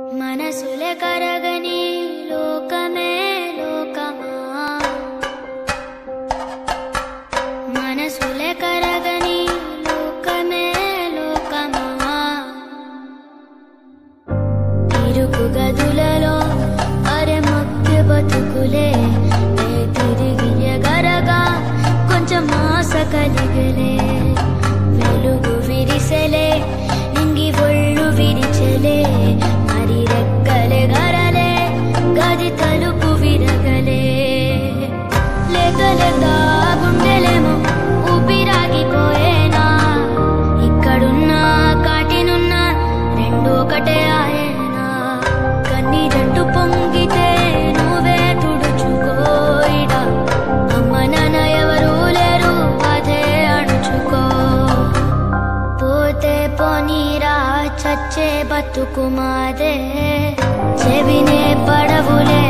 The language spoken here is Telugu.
మనసులే కరగని లోకమే లోకమా మనసులే కరగని లోకమే లోకమా ఇరుకు గదులలో అరె మధ్య బతుకులే ఏ తిరిగి ఎగరగా కొంచెం ఆశ కలిగలే వెలుగు విరిసెలే నింగి ఒళ్ళు విరిచెలే మరి రెక్కలే గరలే గది తలుపు విరగలే లేక లేక గుండెలేమో ఊపిరాగిపోయేనా ఇక్కడున్నా కాటినున్నా రెండు ఒకటే ఆయనా కన్నీరట్టు పొంగితే నువ్వే తుడుచుకోయిడా అమ్మ నాన్న ఎవరూ లేరు అదే అణుచుకో పోతే పోనీరా చచ్చే బతుకు మాదే చెవినే పడవులే